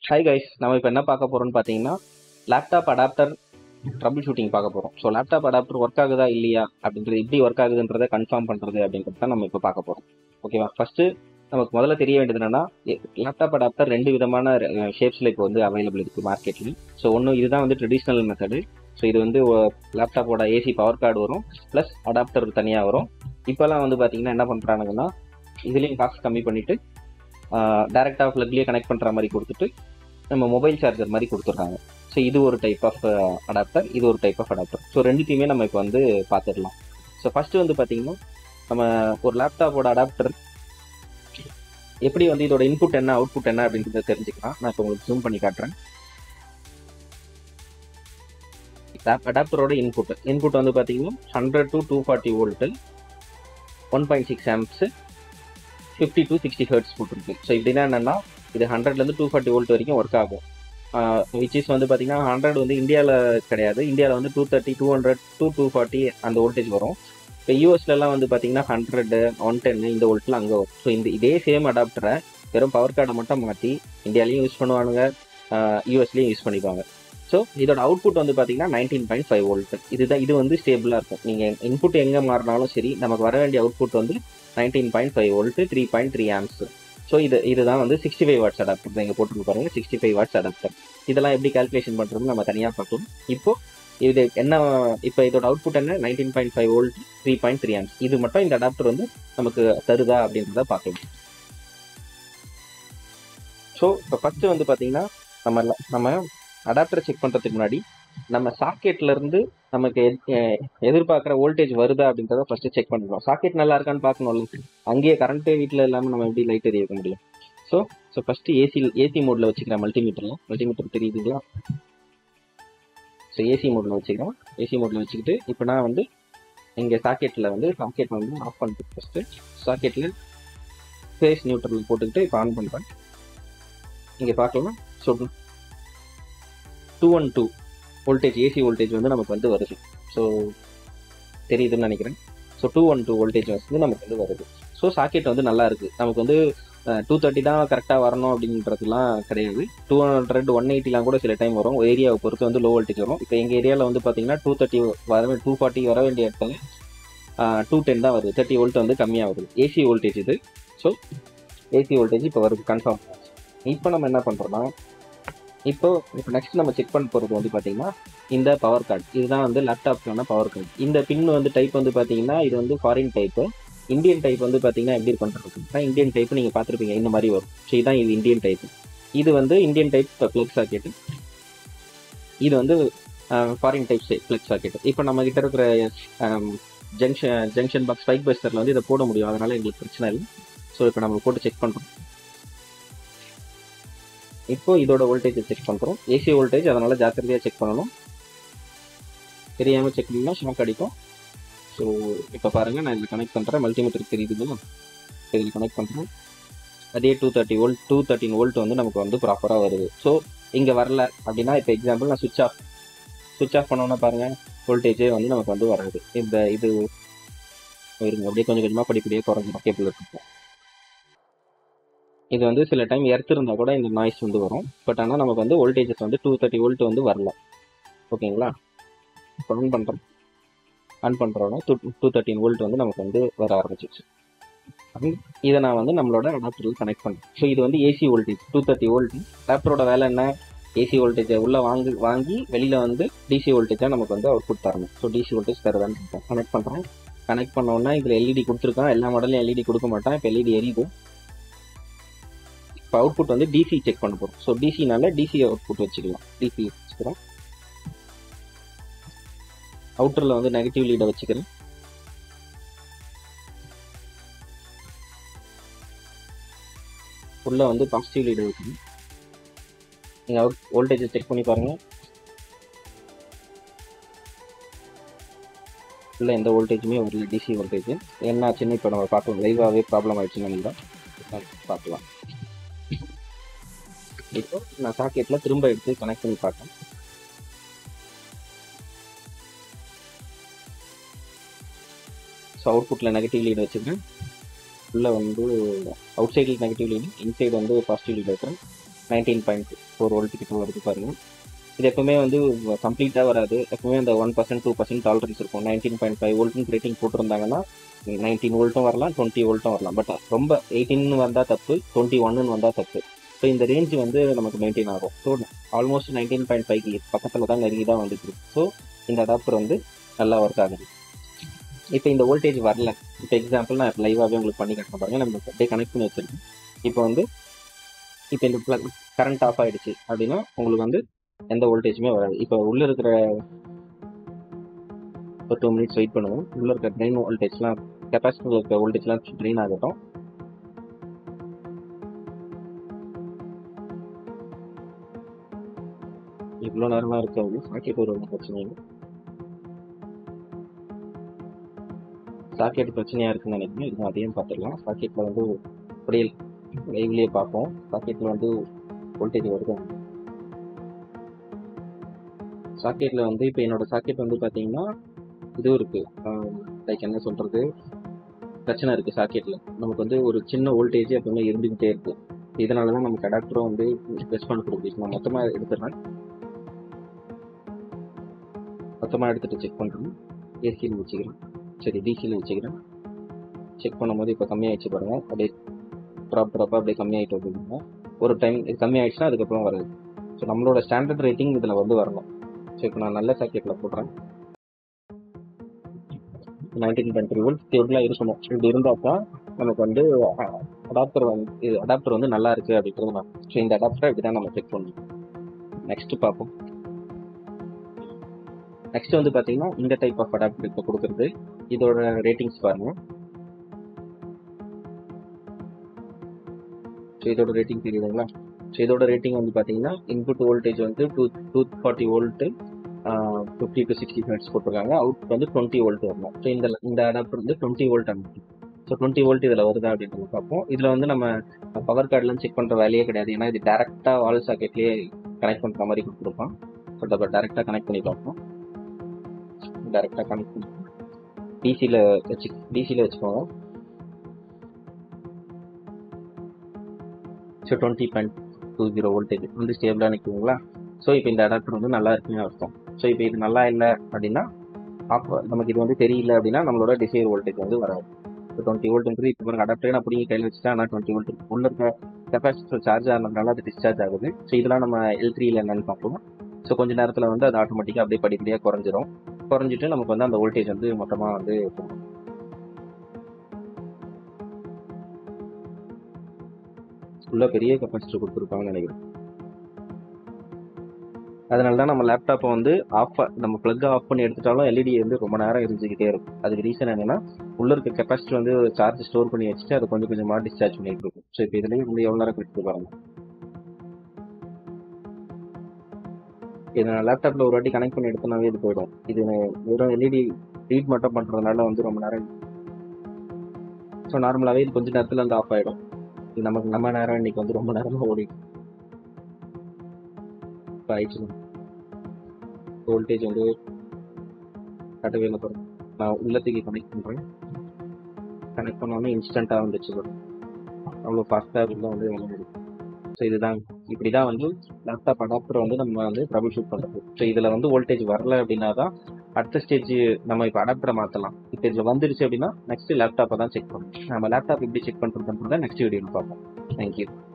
hi guys நம்ம இப்போ என்ன பார்க்க போறோம்னு பார்த்தீங்கன்னா லேப்டாப் அடாப்டர் ட்ரபிள் ஷூட்டிங் பார்க்க போறோம் ஸோ லேப்டாப் அடாப்டர் ஒர்க் ஆகுதா இல்லையா அப்படின்றது எப்படி ஒர்க் ஆகுதுன்றதை கன்ஃபார்ம் பண்றது அப்படின்றது தான் நம்ம இப்போ பார்க்க போறோம் ஓகேவா ஃபர்ஸ்ட் நமக்கு முதல்ல தெரிய வேண்டியது என்னன்னா லேப்டாப் அடாப்டர் ரெண்டு விதமான ஷேப்ஸ்ல இப்போ வந்து அவைலபிள் இருக்கு மார்க்கெட்ல ஸோ ஒன்று இதுதான் வந்து ட்ரெடிஷ்னல் மெத்தடு ஸோ இது வந்து லேப்டாப்போட ஏசி பவர் கார்டு வரும் ப்ளஸ் அடாப்டர் தனியாக வரும் இப்போல்லாம் வந்து பார்த்தீங்கன்னா என்ன பண்ணுறானுங்கன்னா இதுலேயும் காசு கம்மி பண்ணிட்டு டேரெக்டாக ப்ளக்லேயே கனெக்ட் பண்ணுற மாதிரி கொடுத்துட்டு நம்ம மொபைல் சார்ஜர் மாதிரி கொடுத்துட்றாங்க ஸோ இது ஒரு டைப் ஆஃப் அடாப்டர் இது ஒரு டைப் ஆஃப் அடாப்டர் ஸோ ரெண்டுத்தையுமே நம்ம இப்போ வந்து பார்த்துடலாம் ஸோ ஃபஸ்ட்டு வந்து பார்த்தீங்கன்னா நம்ம ஒரு லேப்டாப்போட அடாப்டர் எப்படி வந்து இதோட இன்புட் என்ன அவுட்புட் என்ன அப்படின்றத தெரிஞ்சுக்கலாம் நான் இப்போ உங்களுக்கு ஜூம் பண்ணி காட்டுறேன் அடாப்டரோட இன்புட் இன்புட் வந்து பார்த்தீங்கன்னா hundred to two forty volt one point six amps fifty to sixty hertz போட்டிருக்கு ஸோ இப்படின்னா என்னன்னா இது ஹண்ட்ரட்லேருந்து டூ ஃபார்ட்டி வோல்ட் வரைக்கும் ஒர்க் ஆகும் விச் இஸ் வந்து பார்த்தீங்கன்னா ஹண்ட்ரட் வந்து இந்தியாவில் கிடையாது இந்தியாவில் வந்து two thirty two hundred to two forty அந்த வோல்டேஜ் வரும் இப்போ யூஎஸ்லலாம் வந்து பார்த்தீங்கன்னா ஹண்ட்ரடு ஒன் டென் இந்த வோல்ட்டில் அங்கே வரும் ஸோ இந்த இதே சேம் அடாப்டரை வெறும் பவர் கார்டை மட்டும் மாற்றி இந்தியாலையும் யூஸ் பண்ணுவானுங்க யூஎஸ்லேயும் யூஸ் பண்ணிப்பாங்க ஸோ இதோட அவுட்புட் வந்து பார்த்தீங்கன்னா நைன்டீன் பாயிண்ட் ஃபைவ் வோல்ட் இதுதான் இது வந்து ஸ்டேபிளாக இருக்கும் நீங்கள் இன்புட் எங்கே மாறினாலும் சரி நமக்கு வர வேண்டிய அவுட்புட் வந்து nineteen point five volt three point three amps so இது இதுதான் வந்து சிக்ஸ்டி ஃபைவ் வாட்ஸ் அடாப்டர் இங்கே போட்டு பாருங்க சிக்ஸ்டி ஃபைவ் வாட்ஸ் அடாப்டர் இதெல்லாம் எப்படி கால்குலேஷன் பண்ணுறதுன்னு நம்ம தனியாக பார்க்கணும் இப்போ இது என்ன இப்போ இதோட அவுட்புட் என்ன nineteen point five volt three point three amps இது மட்டும் இந்த அடாப்டர் வந்து நமக்கு தருதா அப்படின்றத பார்க்கணும் ஸோ இப்போ ஃபஸ்ட்டு வந்து பார்த்தீங்கன்னா நம்ம நம்ம அடாப்டரை செக் பண்ணுறதுக்கு முன்னாடி நம்ம சாக்கெட்ல இருந்து நமக்கு எதிர்பார்க்குற வோல்டேஜ் வருதா அப்படின்றத ஃபர்ஸ்ட் செக் பண்ணிடுவோம் சாக்கெட் நல்லா இருக்கான்னு பார்க்கணும்ல அங்கேயே கரண்ட்டே வீட்டில் இல்லாமல் நம்ம எப்படி லைட் எரிய வைக்க முடியும் so so first AC AC மோட்ல வச்சுக்கிறேன் மல்டிமீட்டர்ல மல்டிமீட்டர் தெரியுதுங்களா ஸோ ஏசி மோட்ல வச்சுக்கிறோம் ஏசி மோட்ல வச்சுக்கிட்டு இப்போ நான் வந்து இங்கே சாக்கெட்டில் வந்து சாக்கெட் வந்து ஆஃப் பண்ணிட்டு ஃபர்ஸ்ட் சாக்கெட்டில் ஃபேஸ் நியூட்ரல் போட்டுக்கிட்டு இப்போ ஆன் பண்ணுறேன் இங்கே பார்க்கலாம் so two one two voltage AC voltage வந்து நமக்கு வந்து வருது ஸோ தெரியுதுன்னு நினைக்கிறேன் so two one two voltage வந்து நமக்கு வந்து வருது ஸோ சாக்கெட் வந்து நல்லா இருக்கு நமக்கு வந்து டூ தேர்ட்டி தான் கரெக்டாக வரணும் அப்படின்றதுலாம் கிடையாது டூ ஹண்ட்ரட் ஒன் எயிட்டிலாம் கூட சில டைம் வரும் ஏரியாவை பொறுத்து வந்து லோ வோல்டேஜ் வரும் இப்போ எங்கள் ஏரியாவில் வந்து பார்த்தீங்கன்னா டூ தேர்ட்டி வர டூ ஃபார்ட்டி வர வேண்டிய இடத்துல டூ டென் தான் வருது தேர்ட்டி வோல்ட் வந்து கம்மியாக வருது ஏசி வோல்டேஜ் இது ஸோ ஏசி வோல்டேஜ் இப்போ வருது கன்ஃபார்ம் இப்போ நம்ம என்ன பண்ணுறோம்னா இப்போ இப்போ நெக்ஸ்ட் நம்ம செக் பண்ண போகிறது வந்து பார்த்தீங்கன்னா இந்த பவர் கார்டு இதுதான் வந்து லேப்டாப்க்கான பவர் கார்டு இந்த பின் வந்து டைப் வந்து பார்த்தீங்கன்னா இது வந்து ஃபாரின் டைப்பு இந்தியன் டைப் வந்து பார்த்தீங்கன்னா எப்படி பண்ணுறதுன்னா இந்தியன் டைப் நீங்கள் பார்த்துருப்பீங்க இந்த மாதிரி வரும் ஸோ இதுதான் இது இந்தியன் டைப் இது வந்து இந்தியன் டைப் ப்ளக் சாக்கெட்டு இது வந்து ஃபாரின் டைப் ப்ளக் சாக்கெட் இப்போ நம்ம கிட்ட இருக்கிற ஜங்ஷன் ஜங்ஷன் பாக்ஸ் ஸ்பைக் பஸ்டரில் வந்து இதை போட முடியும் அதனால எங்களுக்கு பிரச்சனை இல்லை ஸோ இப்போ நம்ம போட்டு செக் பண்ணுறோம் இப்போ இதோட வோல்டேஜ் செக் பண்ணுறோம் ஏசி வோல்டேஜ் அதனால ஜாக்கிரதையாக செக் பண்ணணும் தெரியாமல் செக் பண்ணால் ஷாக் அடிக்கும் ஸோ இப்போ பாருங்கள் நான் இதில் கனெக்ட் பண்ணுறேன் மல்டிமீட்டர் தெரியுதுங்களா இதில் கனெக்ட் பண்ணுறேன் அதே two thirty volt two thirty volt வந்து நமக்கு வந்து ப்ராப்பராக வருது ஸோ இங்கே வரல அப்படின்னா இப்போ எக்ஸாம்பிள் நான் சுவிச் ஆஃப் சுவிச் ஆஃப் பண்ணோன்னா பாருங்கள் வோல்டேஜே வந்து நமக்கு வந்து வராது இந்த இது இருங்க அப்படியே கொஞ்சம் கொஞ்சமாக படிப்படியே குறைஞ்சிடும் கேபிள் இருக்கும் இது வந்து சில டைம் எர்த் இருந்தால் கூட இந்த நாய்ஸ் வந்து வரும் பட் ஆனால் நமக்கு வந்து வோல்டேஜஸ் வந்து டூ தேர்ட்டி வோல்ட் வந்து வரல ஓகேங்களா இப்போ ஆன் பண்ணுறோம் ஆன் பண்ணுறோன்னா டூ டூ தேர்ட்டின் வோல்ட் வந்து நமக்கு வந்து வர ஆரம்பிச்சிச்சு இதை நான் வந்து நம்மளோட அடாப்டரில் கனெக்ட் பண்ணுறேன் ஸோ இது வந்து AC voltage two thirty volt அடாப்டரோட வேலை என்ன ஏசி வோல்டேஜை உள்ளே வாங்கி வாங்கி வெளியில் வந்து டிசி வோல்டேஜாக நமக்கு வந்து அவுட்புட் தரணும் ஸோ டிசி வோல்டேஜ் தருதான்னு இருக்கேன் கனெக்ட் பண்ணுறேன் கனெக்ட் பண்ணோன்னா இதில் எல்இடி கொடுத்துருக்கான் எல்லா மாடலையும் எல்இடி கொடுக்க மாட்டான் இப்போ எல்இடி எரியுது இப்போ அவுட்புட் வந்து டிசி செக் பண்ண போகிறோம் ஸோ டிசினால டிசி அவுட்புட் வச்சுக்கலாம் டிசி வச்சுக்கிறோம் அவுட்டரில் வந்து நெகட்டிவ் லீடை வச்சுக்கிறேன் உள்ள வந்து பாசிட்டிவ் லீடை வைக்கணும் நீங்கள் அவுட் வோல்டேஜை செக் பண்ணி பாருங்கள் உள்ள எந்த வோல்டேஜுமே வரல டிசி வோல்டேஜ் என்ன ஆச்சுன்னு இப்போ நம்ம பார்க்கலாம் லைவாகவே ப்ராப்ளம் ஆயிடுச்சுன்னு நினைக்கிறோம் பார்க்கலாம் இப்போ நான் சாக்கெட்டில் திரும்ப எடுத்து கனெக்ட் பண்ணி பார்த்தேன் ஸோ அவுட்புட்டில் நெகட்டிவ் லீடு வச்சுருக்கேன் உள்ளே வந்து அவுட் சைடில் நெகட்டிவ் லீடு இன்சைடு வந்து பாசிட்டிவ் லீடு வைக்கிறேன் நைன்டீன் பாயிண்ட் ஃபோர் வோல்ட் கிட்ட வருது பாருங்க இது எப்பவுமே வந்து கம்ப்ளீட்டாக வராது எப்பவுமே அந்த one percent two percent tolerance இருக்கும் நைன்டீன் பாயிண்ட் ஃபைவ் வோல்ட்னு ரேட்டிங் போட்டிருந்தாங்கன்னா நைன்டீன் வோல்ட்டும் வரலாம் டுவெண்ட்டி வோல்ட்டும் வரலாம் பட் ரொம்ப எயிட்டீன் வந்தால் தப்பு டுவெண்ட்டி ஒன்னு வந்தால் தப்பு ஸோ இந்த ரேஞ்ச் வந்து நமக்கு மெயின்டைன் ஆகும் so almost nineteen point five பக்கத்தில் தான் நெருங்கி தான் வந்துட்டு இருக்கு ஸோ இந்த அடாப்டர் வந்து நல்லா ஒர்க் ஆகுது இப்போ இந்த வோல்டேஜ் வரல இப்போ எக்ஸாம்பிள் நான் லைவாகவே உங்களுக்கு பண்ணி காட்டுறேன் பாருங்க நம்ம அப்படியே கனெக்ட் பண்ணி வச்சிருக்கேன் இப்போ வந்து இப்போ இந்த ப்ளக் கரண்ட் ஆஃப் ஆயிடுச்சு அப்படின்னா உங்களுக்கு வந்து எந்த வோல்டேஜுமே வராது இப்போ உள்ள இருக்கிற ஒரு டூ மினிட்ஸ் வெயிட் பண்ணுவோம் உள்ள இருக்கிற ட்ரெயின் வோல்டேஜ்லாம் கெப்பாசிட்டியில் இருக்கிற வோல்டேஜ்லாம் ட்ரெயின் ஆகட்டும் இவ்வளோ நேரம்லாம் இருக்காது சாக்கெட் ஒரு ஒன்றும் பிரச்சனை இல்லை சாக்கெட் பிரச்சனையாக இருக்குன்னு நினைக்கிறேன் இது அதையும் பார்த்துடலாம் சாக்கெட்டில் வந்து அப்படியே லைவ்லேயே பார்ப்போம் சாக்கெட்டில் வந்து வோல்டேஜ் வருது சாக்கெட்டில் வந்து இப்போ என்னோட சாக்கெட் வந்து பார்த்தீங்கன்னா இதுவும் இருக்குது லைக் என்ன சொல்கிறது பிரச்சனை இருக்குது சாக்கெட்டில் நமக்கு வந்து ஒரு சின்ன வோல்டேஜ் எப்பவுமே இருந்துக்கிட்டே இருக்கு இதனால தான் நமக்கு அடாப்டரும் வந்து ரெஸ்பாண்ட் கொடுக்குது நான் மொத்தமாக எடுத்துடுறேன் மொத்தமாக எடுத்துகிட்டு செக் பண்ணுறேன் ஏசியில் வச்சுக்கிறேன் சரி டிசியில் வச்சுக்கிறேன் செக் பண்ணும்போது இப்போ கம்மியாகிடுச்சு பாருங்க அப்படியே ட்ராப் ட்ராப்பாக அப்படியே கம்மியாகிட்டு வந்துருங்க ஒரு டைம் இது கம்மியாயிடுச்சுன்னா அதுக்கப்புறம் வராது ஸோ நம்மளோட ஸ்டாண்டர்ட் ரேட்டிங் இதில் வந்து வரணும் ஸோ இப்போ நான் நல்ல சாக்கெட்டில் போடுறேன் நைன்டீன் பாயிண்ட் த்ரீ வோல்ட் எவ்வளோ இருக்கணும் இப்படி இருந்தால் தான் நமக்கு வந்து அடாப்டர் வந்து இது அடாப்டர் வந்து நல்லா இருக்குது அப்படின்றது நான் ஸோ இந்த அடாப்டரை இப்படி தான் நம்ம செக் பண்ணணும் நெக்ஸ்ட் பார்ப்போம் நெக்ஸ்ட் வந்து பார்த்தீங்கன்னா இந்த டைப் ஆஃப் அடாப்டர் இப்போ கொடுக்குறது இதோட ரேட்டிங்ஸ் பாருங்க ஸோ இதோட ரேட்டிங் தெரியுதுங்களா ஸோ இதோட ரேட்டிங் வந்து பார்த்தீங்கன்னா இன்புட் வோல்டேஜ் வந்து two two forty volt fifty to sixty minutes போட்டிருக்காங்க அவுட் வந்து டுவெண்ட்டி வோல்ட் வரணும் ஸோ இந்த இந்த அடாப்டர் வந்து டுவெண்ட்டி வோல்ட் அனுப்பி ஸோ டுவெண்ட்டி வோல்ட் இதில் வருதா அப்படின்றது பார்ப்போம் இதில் வந்து நம்ம பவர் கார்டெலாம் செக் பண்ணுற வேலையே கிடையாது ஏன்னா இது டேரெக்டாக வால் சாக்கெட்லேயே கனெக்ட் பண்ணுற மாதிரி கொடுத்துருப்பான் ஸோ நம்ம டேரெக்டாக கனெக்ட் பண்ணி பார்ப்போம் டேரெக்டாக கனெக்ட் பண்ணி டிசியில் வச்சு டிசியில் வச்சுக்கோங்க so twenty point two zero voltage வந்து ஸ்டேபிளாக நிற்குங்களா ஸோ இப்போ இந்த அடாப்டர் வந்து நல்லா இருக்குன்னு அர்த்தம் ஸோ இப்போ இது நல்லா இல்லை அப்படின்னா ஆஃப் நமக்கு இது வந்து தெரியல அப்படின்னா நம்மளோட டிசைர் வோல்டேஜ் வந்து வராது இப்போ டுவெண்ட்டி வோல்ட்ன்றது இப்போ பாருங்க அடாப்டரே நான் பிடிங்கி கையில் வச்சுட்டா ஆனால் டுவெண்ட்டி வோல்ட் உள்ள இருக்க கெப்பாசிட்டர் சார்ஜ் ஆனதுனால அது டிஸ்சார்ஜ் ஆகுது ஸோ இதெல்லாம் நம்ம எல் த்ரீல என்னன்னு பார்ப்போம் ஸோ கொஞ்ச நேரத்தில் வந்து அது ஆட்டோமேட்டிக்காக அப்படியே படிப்படியாக குறைஞ்சிரும் குறைஞ்சிட்டு நமக்கு வந்து அந்த வோல்டேஜ் வந்து மொத்தமாக வந்து போகும் உள்ள பெரிய கெப்பாசிட்டர் கொடுத்துருப்பாங்கன்னு நினைக்கிறேன் அதனால தான் நம்ம லேப்டாப்பை வந்து ஆஃப் நம்ம ப்ளக் ஆஃப் பண்ணி எடுத்துட்டாலும் எல்இடி வந்து ரொம்ப நேரம் எரிஞ்சுக்கிட்டே இருக்கும் அதுக்கு ரீசன் என்னன்னா உள்ள இருக்க கெப்பாசிட்டி வந்து சார்ஜ் ஸ்டோர் பண்ணி வச்சுட்டு அதை கொஞ்சம் கொஞ்சமாக டிஸ்சார்ஜ் பண்ணிட்டு இருக்கும் ஸோ இப்போ இதுலேயும் வந்து எவ்வளோ நேரம் கழிச்சு பாருங்க இதை நான் லேப்டாப்பில் ஒரு வாட்டி கனெக்ட் பண்ணி எடுத்தனாவே இது போயிடும் இது வெறும் எல்இடி ரீட் மட்டும் பண்ணுறதுனால வந்து ரொம்ப நேரம் ஸோ நார்மலாகவே இது கொஞ்சம் நேரத்தில் வந்து ஆஃப் ஆகிடும் இது நமக்கு நம்ம நேரம் இன்னைக்கு வந்து ரொம்ப நேரமாக ஓடி இப்போ ஆயிடுச்சு வோல்டேஜ் வந்து கட்டவே இல்லை பாருங்க நான் உள்ளத்துக்கு கனெக்ட் பண்ணுறேன் கனெக்ட் பண்ணோன்னே இன்ஸ்டண்ட்டாக வந்துச்சு பாருங்க அவ்வளோ ஃபாஸ்ட்டாக உள்ள வந்து வேலை முடியும் ஸோ இதுதான் இப்படி தான் வந்து லேப்டாப் அடாப்டர் வந்து நம்ம வந்து ட்ரபிள் ஷூட் பண்ணுறது ஸோ இதில் வந்து வோல்டேஜ் வரல அப்படின்னா தான் அடுத்த ஸ்டேஜ் நம்ம இப்போ அடாப்டரை மாற்றலாம் இப்போ இதில் வந்துருச்சு அப்படின்னா நெக்ஸ்ட் லேப்டாப்பை தான் செக் பண்ணணும் நம்ம லேப்டாப் எப்படி செக் பண்ணுறதுன்றத நெக்ஸ்ட் வீடியோவில் பார்ப்போம் தேங்க்யூ